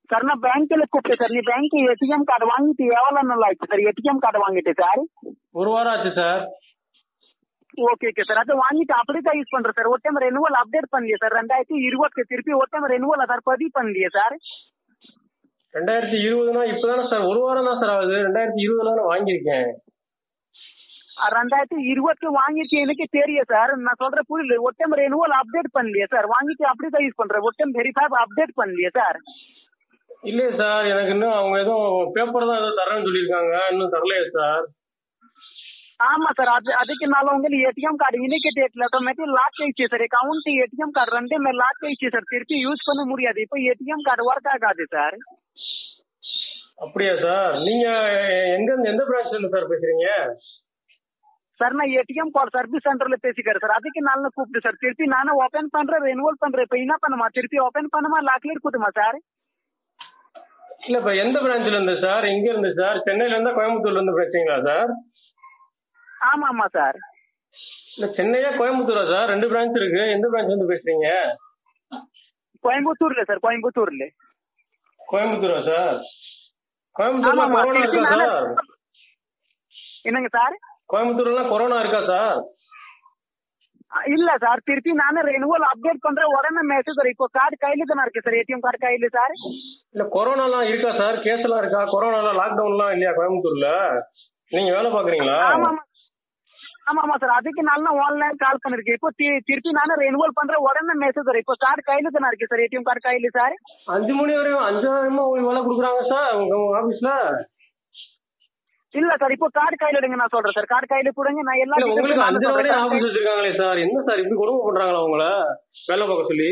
Sir నా bank వెళ్ళి కూப்பிட்டு సార్ నీ బ్యాంక్ ఏటీఎం కార్డు వాங்கிட்டு எவ்வளவு நாள் ஆயிடுச்சு சார் ஏடிஎம் கார்டு வாங்கிட்டு சார் ஒரு வாரம் ஆச்சு சார் ஓகே ஓகே சார் அது வாங்கிட்டு அப்படியே தான் யூஸ் பண்றேன் சார் ஒரு டைம் ரெனுவல் அப்டேட் பண்ணலையே சார் ரெண்டாயிரத்தி இருபத்தி திருப்பி ஒரு டைம் ரெனுவல் சார் பதிவு பண்ணலையே சார் ரெண்டாயிரத்தி இருபதுனா இப்பதானே சார் ஒரு வாரம் தான் சார் ஆகுது ரெண்டாயிரத்தி இருபதுல தானே வாங்கியிருக்கேன் ரெண்டாயிரத்தி இருபத்தி வாங்கிட்டு எனக்கு தெரியும் சார் நான் சொல்ற புரியல ஒரு டைம் ரெனுவல் அப்டேட் பண்ணலையே சார் வாங்கிட்டு அப்படியே தான் யூஸ் பண்றேன் ஒரு டைம் வெரிஃபை அப்டேட் பண்ணலையே சார் இல்லையே சார் எனக்கு இன்னும் அவங்க எதுவும் பேப்பர் தான் ஏதோ தரேன்னு சொல்லியிருக்காங்க இன்னும் தரலையே சார் ஆமா சார் அது அதுக்கு நாள் உங்களுக்கு ஏடிஎம் கார்டு இன்னைக்கு டேட்ல ஆட்டோமேட்டிக் லாக் ஆயிடுச்சு சார் அக்கௌண்ட் ஏடிஎம் கார்டு ரெண்டுமே லாக் ஆயிடுச்சு சார் திருப்பி யூஸ் பண்ண முடியாது இப்போ ஏடிஎம் கார்டு ஒர்க் ஆகாது சார் அப்படியா சார் நீங்க எங்க இருந்து எந்த பிரான்ச்ல இருந்து சார் பேசுறீங்க சார் நான் ஏடிஎம் கார்டு சர்வீஸ் சென்டர்ல பேசிக்கிறேன் சார் அதுக்கு நாள் கூப்பிட்டு சார் திருப்பி நானே ஓபன் பண்றேன் ரெனுவல் பண்றேன் இப்போ என்ன பண்ணுமா திருப்பி ஓபன் பண்ணுமா லாக்ல இருக்குதுமா சார் இல்ல இப்ப எந்த பிரான்ச்ல இருந்து சார் எங்க இருந்து சார் சென்னையில இருந்தா கோயம்புத்தூர்ல இருந்து பேசுறீங்களா சார் ஆமா ஆமா சார் இல்ல சென்னையா கோயம்புத்தூரா சார் ரெண்டு பிரான்ச் இருக்கு எந்த பிரான்ச்ல இருந்து பேசுறீங்க கோயம்புத்தூர்ல சார் கோயம்புத்தூர்ல கோயம்புத்தூரா சார் கோயம்புத்தூர்ல ஆமாமா, கொரோனா திருப்பி இருக்கா நானே- சார் என்னங்க சார் கோயம்புத்தூர்ல கொரோனா இருக்கா சார் இல்ல சார் திருப்பி நானே ரெனுவல் அப்டேட் பண்றேன் உடனே மெசேஜ் வரும் இப்போ கார்டு கையில தானே இருக்கு சார் ஏடிஎம் கார்டு கையில சார் இல்ல கொரோனாலாம் இருக்கா சார் கேஸ் எல்லாம் இருக்கா கொரோனாலாம் லாக்டவுன்லாம் இல்லையா கோயம்புத்தூர்ல நீங்க வேலை பாக்குறீங்களா ஆமா ஆமா ஆமா ஆமா சார் அதுக்கு நான் ஆன்லைன் கால் பண்ணிருக்கேன் இப்போ தி- திருப்பி நானே ரெனுவல் பண்றேன் உடனே மெசேஜ் வரும் இப்போ கார்டு கையில தானே இருக்கு சார் ஏடிஎம் கார்டு கையில சார் அஞ்சு மணி வரையும் அஞ்சாயிரமா உங்களுக்கு வேலை கொடுக்குறாங்க சார் உங்க ஆபீஸ்ல இல்ல சார் இப்போ கார்டு கையில எடுங்க நான் சொல்றேன் சார் கார்டு கையில கொடுங்க நான் எல்லா இல்ல உங்களுக்கு details அஞ்சு நான் வரையும் சொல்றேன். ஆபீஸ் வச்சிருக்காங்களே சார் என்ன சார் இப்படி கொடுமை பண்றாங்களா உங்கள வேலை பார்க்க சொல்லி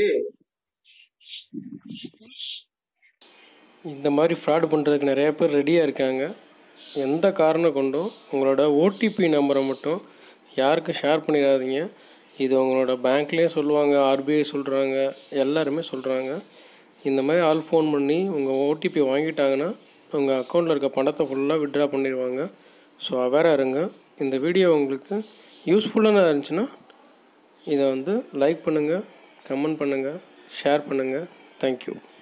இந்த மாதிரி ஃப்ராட் பண்ணுறதுக்கு நிறைய பேர் ரெடியாக இருக்காங்க எந்த காரணம் கொண்டும் உங்களோட ஓடிபி நம்பரை மட்டும் யாருக்கும் ஷேர் பண்ணிடாதீங்க இது உங்களோட பேங்க்லேயும் சொல்லுவாங்க ஆர்பிஐ சொல்கிறாங்க எல்லாருமே சொல்கிறாங்க இந்த மாதிரி ஆள் ஃபோன் பண்ணி உங்கள் ஓடிபி வாங்கிட்டாங்கன்னா உங்கள் அக்கௌண்ட்டில் இருக்க பணத்தை ஃபுல்லாக விட்ரா பண்ணிடுவாங்க ஸோ அவேராக இருங்க இந்த வீடியோ உங்களுக்கு யூஸ்ஃபுல்லாக இருந்துச்சுன்னா இதை வந்து லைக் பண்ணுங்கள் கமெண்ட் பண்ணுங்கள் ஷேர் பண்ணுங்கள் தேங்க்யூ